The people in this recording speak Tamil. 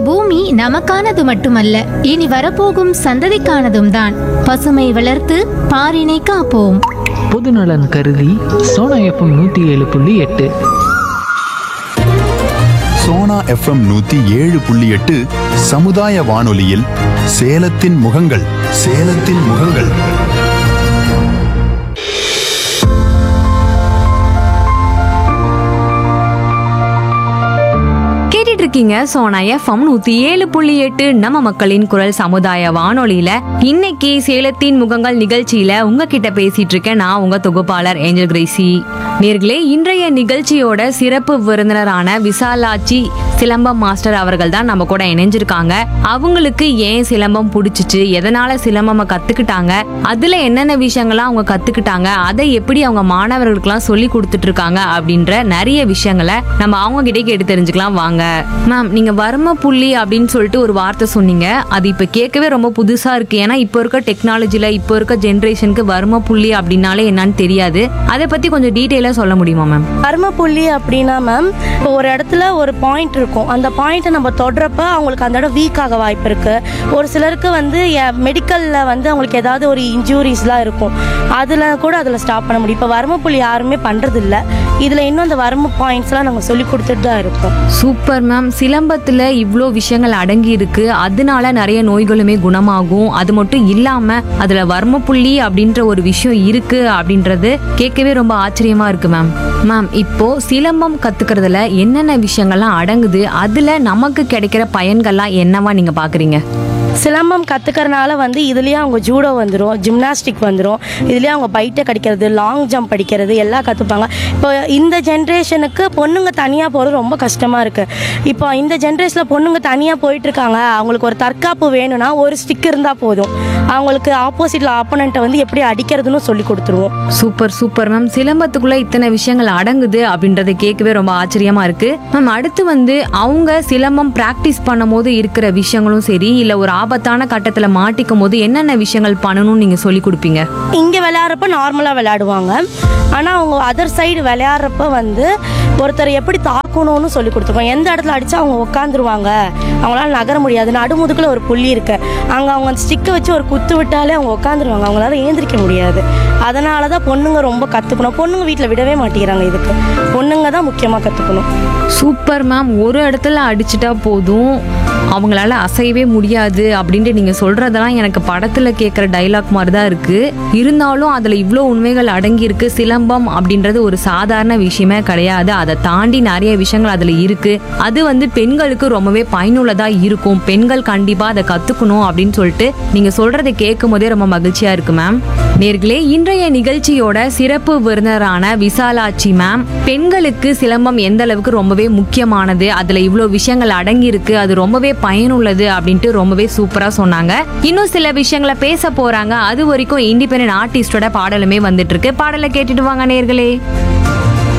பூமி நமக்கானது மட்டுமல்ல இனி வரப்போகும் சந்ததிக்கானதும் தான் பசுமை வளர்த்து பாரினை காப்போம் பொதுநலன் கருதி சோனா எஃப்எம் நூற்றி ஏழு புள்ளி எட்டு சோனா எஃப்எம் நூத்தி ஏழு புள்ளி எட்டு சமுதாய வானொலியில் சேலத்தின் முகங்கள் சேலத்தின் முகங்கள் கேட்டுட்டு இருக்கீங்க சோனா எஃப்எம் நூத்தி ஏழு புள்ளி எட்டு நம்ம மக்களின் குரல் சமுதாய வானொலியில இன்னைக்கு சேலத்தின் முகங்கள் நிகழ்ச்சியில உங்ககிட்ட பேசிட்டு இருக்கேன் நான் உங்க தொகுப்பாளர் ஏஞ்சல் கிரேசி நேர்களே இன்றைய நிகழ்ச்சியோட சிறப்பு விருந்தினரான விசாலாட்சி சிலம்பம் மாஸ்டர் அவர்கள் தான் நம்ம கூட இணைஞ்சிருக்காங்க அவங்களுக்கு ஏன் சிலம்பம் பிடிச்சிச்சு எதனால சிலம்பம் கத்துக்கிட்டாங்க அதுல என்னென்ன விஷயங்கள்லாம் அவங்க கத்துக்கிட்டாங்க அதை எப்படி அவங்க மாணவர்களுக்கெல்லாம் சொல்லி கொடுத்துட்டு இருக்காங்க அப்படின்ற நிறைய விஷயங்களை நம்ம அவங்க கிட்டே கேட்டு தெரிஞ்சுக்கலாம் வாங்க மேம் நீங்க வர்ம புள்ளி அப்படின்னு சொல்லிட்டு ஒரு வார்த்தை சொன்னீங்க அது இப்ப கேட்கவே ரொம்ப புதுசா இருக்கு ஏன்னா இப்போ இருக்க டெக்னாலஜில இப்போ இருக்க ஜென்ரேஷனுக்கு வர்ம புள்ளி அப்படின்னாலே என்னன்னு தெரியாது அதை பத்தி கொஞ்சம் டீட்டெயிலா சொல்ல முடியுமா மேம் கர்மப்புள்ளி அப்படின்னா மேம் இப்போ ஒரு இடத்துல ஒரு பாயிண்ட் இருக்கும் அந்த பாயிண்ட்டை நம்ம தொடுறப்ப அவங்களுக்கு அந்த இடம் வீக் ஆக வாய்ப்பு இருக்கு ஒரு சிலருக்கு வந்து மெடிக்கல்ல வந்து அவங்களுக்கு ஏதாவது ஒரு இன்ஜூரிஸ்லாம் இருக்கும் அதில் கூட அதில் ஸ்டாப் பண்ண முடியும் இப்போ வர்மப்புள்ளி யாருமே பண்றது இல்ல இதில் இன்னும் அந்த வர்ம பாயிண்ட்ஸ்லாம் நாங்கள் சொல்லி கொடுத்துட்டு தான் இருக்கோம் சூப்பர் மேம் சிலம்பத்துல இவ்வளோ விஷயங்கள் அடங்கி இருக்கு அதனால நிறைய நோய்களுமே குணமாகும் அது மட்டும் இல்லாம அதுல வர்மப்புள்ளி அப்படின்ற ஒரு விஷயம் இருக்கு அப்படின்றது கேட்கவே ரொம்ப ஆச்சரியமா இருக்கு மேம் மேம் இப்போ சிலம்பம் கத்துக்கிறதுல என்னென்ன விஷயங்கள்லாம் அடங்குது அதுல நமக்கு கிடைக்கிற பயன்கள்லாம் என்னவா நீங்க பாக்குறீங்க சிலம்பம் கற்றுக்கறனால வந்து இதுலேயே அவங்க ஜூடோ வந்துடும் ஜிம்னாஸ்டிக் வந்துடும் இதுலேயே அவங்க பைட்டை கடிக்கிறது லாங் ஜம்ப் அடிக்கிறது எல்லாம் கற்றுப்பாங்க இப்போ இந்த ஜென்ரேஷனுக்கு பொண்ணுங்க தனியாக போகிறது ரொம்ப கஷ்டமாக இருக்குது இப்போ இந்த ஜென்ரேஷனில் பொண்ணுங்க தனியாக போயிட்டுருக்காங்க அவங்களுக்கு ஒரு தற்காப்பு வேணும்னா ஒரு ஸ்டிக் இருந்தால் போதும் அவங்களுக்கு ஆப்போசிட்டில் ஆப்போனண்ட்டை வந்து எப்படி அடிக்கிறதுன்னு சொல்லி கொடுத்துருவோம் சூப்பர் சூப்பர் மேம் சிலம்பத்துக்குள்ள இத்தனை விஷயங்கள் அடங்குது அப்படின்றத கேட்கவே ரொம்ப ஆச்சரியமா இருக்கு மேம் அடுத்து வந்து அவங்க சிலம்பம் பிராக்டிஸ் பண்ணும்போது இருக்கிற விஷயங்களும் சரி இல்ல ஒரு ஆபத்தான கட்டத்துல மாட்டிக்கும் போது என்னென்ன விஷயங்கள் பண்ணணும்னு நீங்க சொல்லி கொடுப்பீங்க இங்கே விளையாடுறப்ப நார்மலாக விளையாடுவாங்க ஆனால் அவங்க அதர் சைடு விளையாடுறப்ப வந்து ஒருத்தரை எப்படி தாக்கணும்னு சொல்லி கொடுத்துருக்கோம் எந்த இடத்துல அடித்தா அவங்க உட்காந்துருவாங்க அவங்களால நகர முடியாது நடுமுதுக்கில் ஒரு புள்ளி இருக்கு அங்கே அவங்க அந்த ஸ்டிக்கை வச்சு ஒரு குத்து விட்டாலே அவங்க உட்காந்துருவாங்க அவங்களால ஏந்திரிக்க முடியாது அதனால தான் பொண்ணுங்க ரொம்ப கற்றுக்கணும் பொண்ணுங்க வீட்டில் விடவே மாட்டேங்கிறாங்க இதுக்கு பொண்ணுங்க தான் முக்கியமாக கற்றுக்கணும் சூப்பர் மேம் ஒரு இடத்துல அடிச்சிட்டா போதும் அவங்களால அசையவே முடியாது அப்படின்ட்டு நீங்க சொல்றதெல்லாம் எனக்கு படத்துல கேட்குற டைலாக் மாதிரி தான் இருக்கு இருந்தாலும் அதுல இவ்வளோ உண்மைகள் அடங்கி இருக்கு சிலம்பம் அப்படின்றது ஒரு சாதாரண விஷயமே கிடையாது அதை தாண்டி நிறைய விஷயங்கள் அதுல இருக்கு அது வந்து பெண்களுக்கு ரொம்பவே பயனுள்ளதா இருக்கும் பெண்கள் கண்டிப்பா அதை கத்துக்கணும் அப்படின்னு சொல்லிட்டு நீங்க சொல்றதை கேட்கும் போதே ரொம்ப மகிழ்ச்சியா இருக்கு மேம் நேர்களே இன்றைய நிகழ்ச்சியோட சிறப்பு விருந்தினரான விசாலாட்சி மேம் பெண்களுக்கு சிலம்பம் எந்த அளவுக்கு ரொம்பவே முக்கியமானது அதுல இவ்வளோ விஷயங்கள் அடங்கி இருக்கு அது ரொம்பவே பயனுள்ளது அப்படின்ட்டு ரொம்பவே சூப்பரா சொன்னாங்க இன்னும் சில விஷயங்களை பேச போறாங்க அது வரைக்கும் இண்டிபெண்டன்ட் ஆர்டிஸ்டோட பாடலுமே வந்துட்டு இருக்கு பாடலை கேட்டுட்டு வாங்க நேர்களே